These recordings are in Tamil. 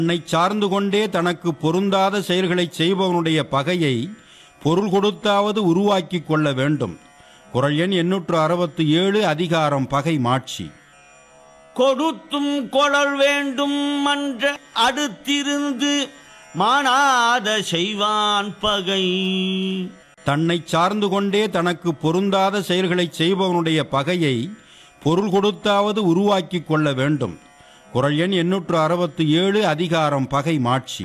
தன்னை சார்ந்து கொண்டே தனக்கு பொருந்தாத செயல்களை செய்பவனுடைய பகையை பொருள் கொடுத்தாவது உருவாக்கிக் கொள்ள வேண்டும் குரல் எண் எண்ணூற்று அறுபத்தி ஏழு அதிகாரம் பகை மாட்சி கொடுத்தும் கொளல் வேண்டும் மன்ற அடுத்திருந்து மானாத செய்வான் பகை தன்னை சார்ந்து கொண்டே தனக்கு பொருந்தாத செயல்களை செய்பவனுடைய பகையை பொருள் கொடுத்தாவது உருவாக்கிக் கொள்ள வேண்டும் குரல் எண் எண்ணூற்று அறுபத்தி ஏழு அதிகாரம் பகை மாட்சி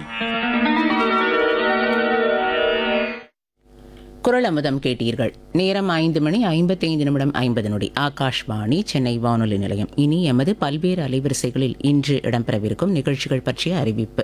குரல் அமுதம் கேட்டீர்கள் நேரம் ஐந்து மணி ஐம்பத்தைந்து நிமிடம் ஐம்பது நொடி ஆகாஷ்வாணி சென்னை வானொலி நிலையம் இனி எமது பல்வேறு அலைவரிசைகளில் இன்று இடம்பெறவிருக்கும் நிகழ்ச்சிகள் பற்றிய அறிவிப்பு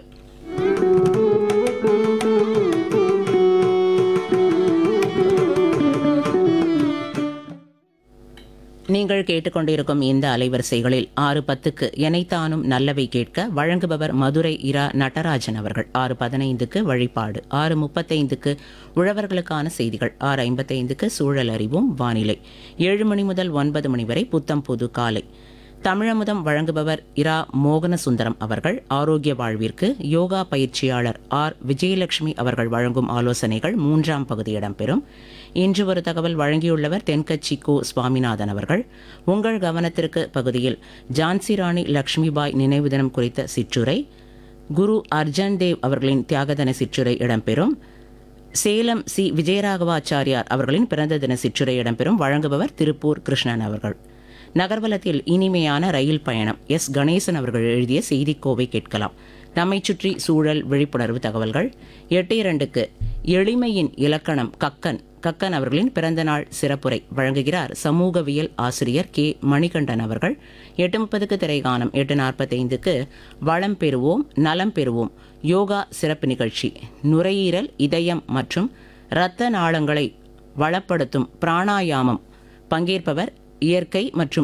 நீங்கள் கேட்டுக்கொண்டிருக்கும் இந்த அலைவரிசைகளில் ஆறு பத்துக்கு எனைத்தானும் நல்லவை கேட்க வழங்குபவர் மதுரை இரா நடராஜன் அவர்கள் ஆறு பதினைந்துக்கு வழிபாடு ஆறு முப்பத்தைந்துக்கு உழவர்களுக்கான செய்திகள் ஆறு ஐம்பத்தைந்துக்கு சூழல் அறிவும் வானிலை ஏழு மணி முதல் ஒன்பது மணி வரை புத்தம் புது காலை தமிழமுதம் வழங்குபவர் இரா மோகனசுந்தரம் அவர்கள் ஆரோக்கிய வாழ்விற்கு யோகா பயிற்சியாளர் ஆர் விஜயலட்சுமி அவர்கள் வழங்கும் ஆலோசனைகள் மூன்றாம் பகுதி இடம்பெறும் இன்று ஒரு தகவல் வழங்கியுள்ளவர் தென்கட்சி கோ சுவாமிநாதன் அவர்கள் உங்கள் கவனத்திற்கு பகுதியில் ஜான்சி ராணி லக்ஷ்மிபாய் நினைவு தினம் குறித்த சிற்றுரை குரு அர்ஜன் தேவ் அவர்களின் தியாகதன சிற்றுரை இடம்பெறும் சேலம் சி விஜயராகவாச்சாரியார் அவர்களின் பிறந்த தின சிற்றுரை இடம்பெறும் வழங்குபவர் திருப்பூர் கிருஷ்ணன் அவர்கள் நகர்வலத்தில் இனிமையான ரயில் பயணம் எஸ் கணேசன் அவர்கள் எழுதிய செய்திக்கோவை கேட்கலாம் நம்மை சுற்றி சூழல் விழிப்புணர்வு தகவல்கள் எட்டு இரண்டுக்கு எளிமையின் இலக்கணம் கக்கன் கக்கன் அவர்களின் பிறந்தநாள் சிறப்புரை வழங்குகிறார் சமூகவியல் ஆசிரியர் கே மணிகண்டன் அவர்கள் எட்டு முப்பதுக்கு திரைகானம் எட்டு நாற்பத்தைந்துக்கு வளம் பெறுவோம் நலம் பெறுவோம் யோகா சிறப்பு நிகழ்ச்சி நுரையீரல் இதயம் மற்றும் இரத்த நாளங்களை வளப்படுத்தும் பிராணாயாமம் பங்கேற்பவர் இயற்கை மற்றும்